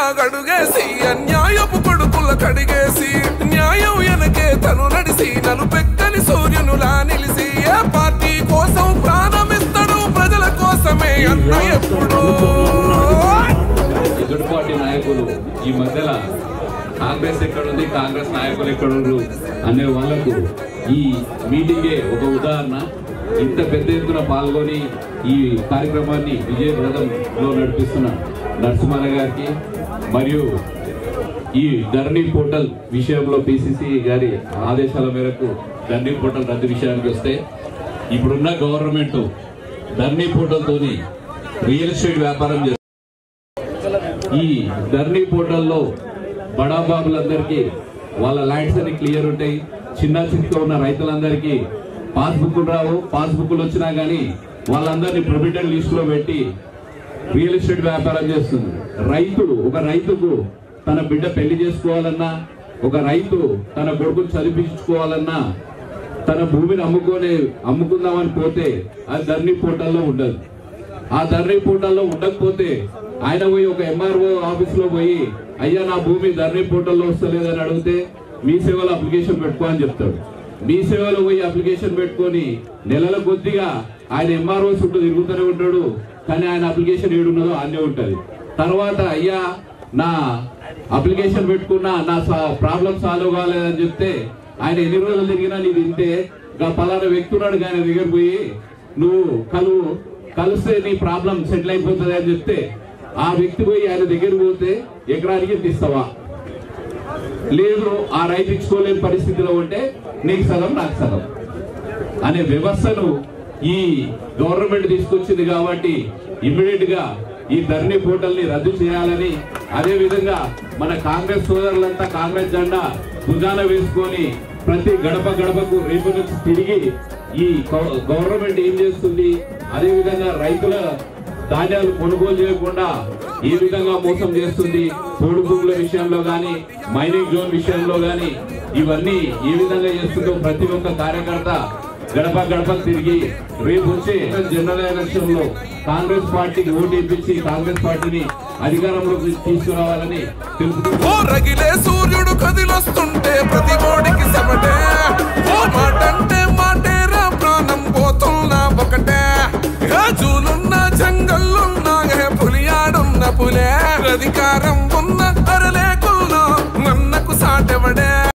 గడుగేసి అన్యాయపు కొడుకుల కడిగేసి న్యాయం వెనకే తను నడిసి నలుపెక్కని సూర్యునులా నిలిసి ఏ పార్టీ కోసం ప్రాణమిస్తాడు ప్రజల కోసమే అన్న ఎప్పుడు ఎదుటి పార్టీ నాయకులు ఈ మధ్యలో కాంగ్రెస్ ఎక్కడుంది కాంగ్రెస్ నాయకులు ఎక్కడుండ్రు అనే వాళ్ళకు ఈ మీటింగే ఒక ఉదాహరణ ఇంత పెద్ద ఎత్తున పాల్గొని ఈ కార్యక్రమాన్ని విజయప్రదంలో నడిపిస్తున్న నరసింహారావు గారికి మరియు ఈ ధరణి పోర్టల్ విషయంలో పిసిసి గారి ఆదేశాల మేరకు ధరణి పోర్టల్ రద్దు విషయానికి వస్తే ఇప్పుడున్న గవర్నమెంట్ ధరణి పోర్టల్ తోని రియల్ ఎస్టేట్ వ్యాపారం చేస్తుంది ఈ ధరణి పోర్టల్లో బడాబాబులందరికీ వాళ్ళ ల్యాండ్స్ అని క్లియర్ ఉంటాయి చిన్న చిన్న ఉన్న రైతులందరికీ పాస్బుక్లు రావు పాస్బుక్లు వచ్చినా గానీ వాళ్ళందరినీ ప్రొవిడెంట్ లిస్ట్ లో పెట్టి రియల్ ఎస్టేట్ వ్యాపారం చేస్తుంది రైతు ఒక రైతుకు తన బిడ్డ పెళ్లి చేసుకోవాలన్నా ఒక రైతు తన కొడుకును చదివించుకోవాలన్నా తన భూమిని అమ్ముకొని అమ్ముకుందామని పోతే అది ధరణి పోర్టల్లో ఉండదు ఆ ధరణి పోర్టల్లో ఉండకపోతే ఆయన పోయి ఒక ఎంఆర్ఓ ఆఫీస్ లో పోయి అయ్యా నా భూమి ధరణి పోర్టల్లో వస్తలేదని అడిగితే మీ సేవలో అప్లికేషన్ పెట్టుకో అని చెప్తాడు మీ సేవలో పోయి అప్లికేషన్ పెట్టుకొని నెలల కొద్దిగా ఆయన ఎంఆర్ఓ చుట్టూ తిరుగుతూనే ఉంటాడు కానీ ఆయన అప్లికేషన్ ఏడున్నదో అన్నీ ఉంటది తర్వాత అయ్యా నా అప్లికేషన్ పెట్టుకున్నా నా ప్రాబ్లం సాల్వ్ కాలేదని చెప్తే ఆయన ఎన్ని రోజులు తిరిగినా నీది ఇంతే ఇంకా పలానా వ్యక్తి ఉన్నాడు ఆయన దగ్గర పోయి నువ్వు కలువు కలిస్తే నీ ప్రాబ్లం సెటిల్ అయిపోతుంది అని చెప్తే ఆ వ్యక్తి పోయి ఆయన దగ్గర పోతే ఎకరానికి ఇంత ఇస్తావా లేదు ఆ రైతు ఇచ్చుకోలేని పరిస్థితిలో ఉంటే నీకు సగం నాకు సగం అనే వ్యవస్థను ఈ గవర్నమెంట్ తీసుకొచ్చింది కాబట్టి ఇమ్మీడియట్ గా ఈ ధరణి పోర్టల్ ని రద్దు చేయాలని అదే విధంగా మన కాంగ్రెస్ సోదరులంతా కాంగ్రెస్ జెండా భుజాన వేసుకొని ప్రతి గడప గడపకు రేపు నుంచి తిరిగి ఈ గవ- గవర్నమెంట్ ఏం చేస్తుంది అదే విధంగా రైతుల ధాన్యాలు కొనుగోలు చేయకుండా ఏ విధంగా మోసం చేస్తుంది పోడు భూముల విషయంలో గాని మైనింగ్ జోన్ విషయంలో గాని ఇవన్నీ ఏ విధంగా చేస్తుందో ప్రతి ఒక్క కార్యకర్త గడప గడప తిరిగి రేపు వచ్చే జనరల్ ఎలక్షన్ లో కాంగ్రెస్ పార్టీకి ఓటు ఇప్పించి కాంగ్రెస్ పార్టీని అధికారంలోకి తీసుకురావాలని తెలుపుతూ ఓ రగిలే సూర్యుడు కదిలొస్తుంటే ప్రతి గోడికి సమటే ఓ మాటంటే మాటేరా ప్రాణం పోతున్నా ఒకటే ఏ జూలున్న జంగల్లున్నా ఏ పులియాడున్న పులే అధికారం